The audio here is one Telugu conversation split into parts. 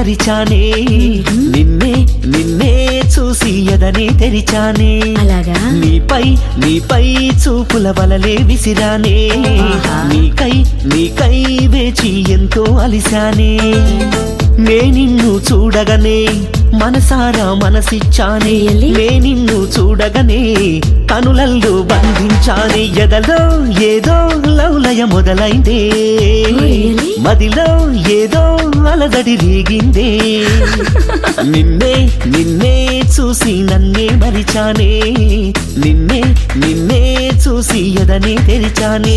మరిచానే నిన్నే నిన్నే చూసి ఎదనే తెరిచానే అలాగా నీపై నీపై చూపుల వలలే విసిరానే ఆహా. నీకై నీకై వేచి ఎంతో అలిశానే నే నిన్ను చూడగనే మనసారా మనసిచ్చానే Really? నే నిన్ను చూడగనే కనులల్లో బంధించానే ఎదలో ఏదో లౌలయ మొదలైందే really? మదిలో ఏదో అలదడి రేగిందే నిన్నే నిన్నే చూసి నన్నే మరిచానే నిన్నే నిన్నే చూసి ఎదనే తెరిచానే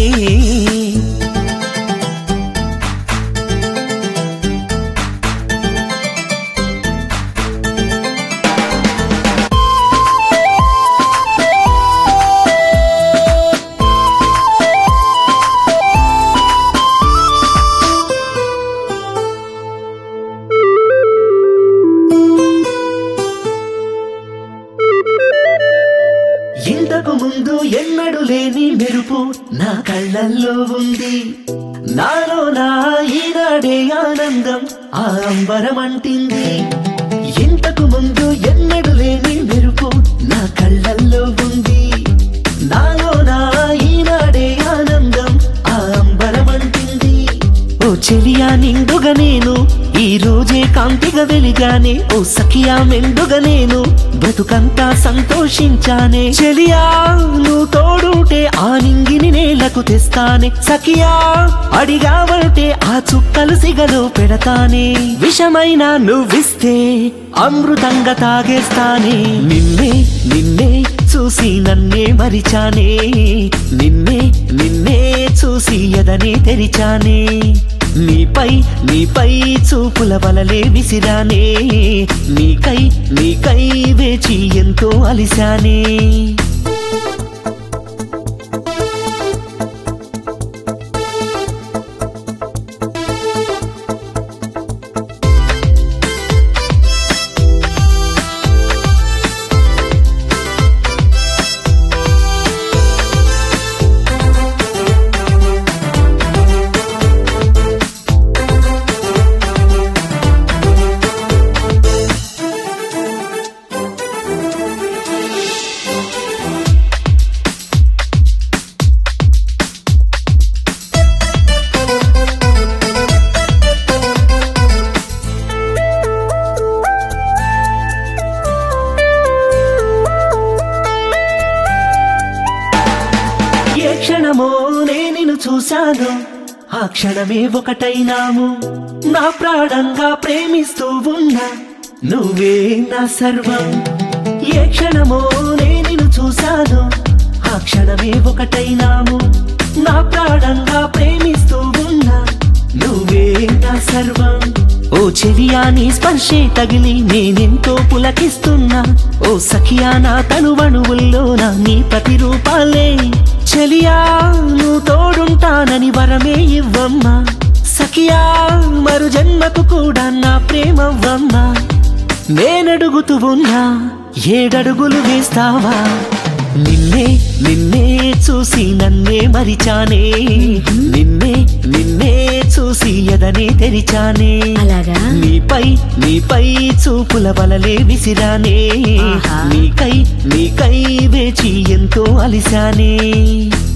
ఇంతకు ముందు ఎన్నడు లేని మెరుపు నా కళ్ళల్లో ఉంది నాలో నా ఈనాడే ఆనందం ఆ అంబరమంటింది ఇంతకు ముందు ఎన్నడు లేని మెరుపు నా కళ్ళల్లో ఉంది నాలో నా ఈనాడే ఆనందం ఆ అంబరమంటింది ఓ చెలియా నిండుగా నేను ఈ రోజే కాంతిగా వెలిగానే ఓ సఖియా మెండుగా నేను బ్రతుకంతా సంతోషించానే చెలియా నువ్వు తోడుంటే ఆ నింగిని నేలకు తెస్తానే సఖియా అడిగావంటే ఆ చుక్కలు సిగలో పెడతానే విషమైన నువ్విస్తే అమృతంగా తాగేస్తానే నిన్నే నిన్నే చూసి నన్నే మరిచానే నిన్నే నిన్నే చూసి ఎదనే తెరిచానే నీపై నీపై చూపుల వలలే విసిరానే నీకై నీకై వేచి ఎంతో అలిశానే ఏ క్షణమో నేను చూశాను ఆ క్షణమే ఒకటైనాము నా ప్రాణంగా ప్రేమిస్తూ ఉన్నా నువ్వే నా సర్వం ఏ క్షణమో నేను చూశాను ఆ క్షణమే ఒకటైనాము నా ప్రాణంగా ప్రేమిస్తూ ఉన్నా నువ్వే నా సర్వం ఓ చెలియా నీ స్పర్శే తగిలి నేనెంతో పులకిస్తున్నా ఓ సఖియా నా తనువణువుల్లోన నీ ప్రతిరూపాలే చెలియా నువ్వు తోడుంటానని వరమే ఇవ్వమ్మా సఖియా మరు జన్మకు కూడా నా ప్రేమవ్వమ్మా నేనడుగుతూ ఉన్నా ఏడడుగులు వేస్తావా నిన్నే నిన్నే చూసి నన్నే మరిచానే నిన్నే నిన్నే చూసి ఎదనే తెరిచానే అలాగా నీపై నీపై చూపుల వలలే విసిరానే ఆహా. నీకై నీకై వేచి ఎంతో అలిశానే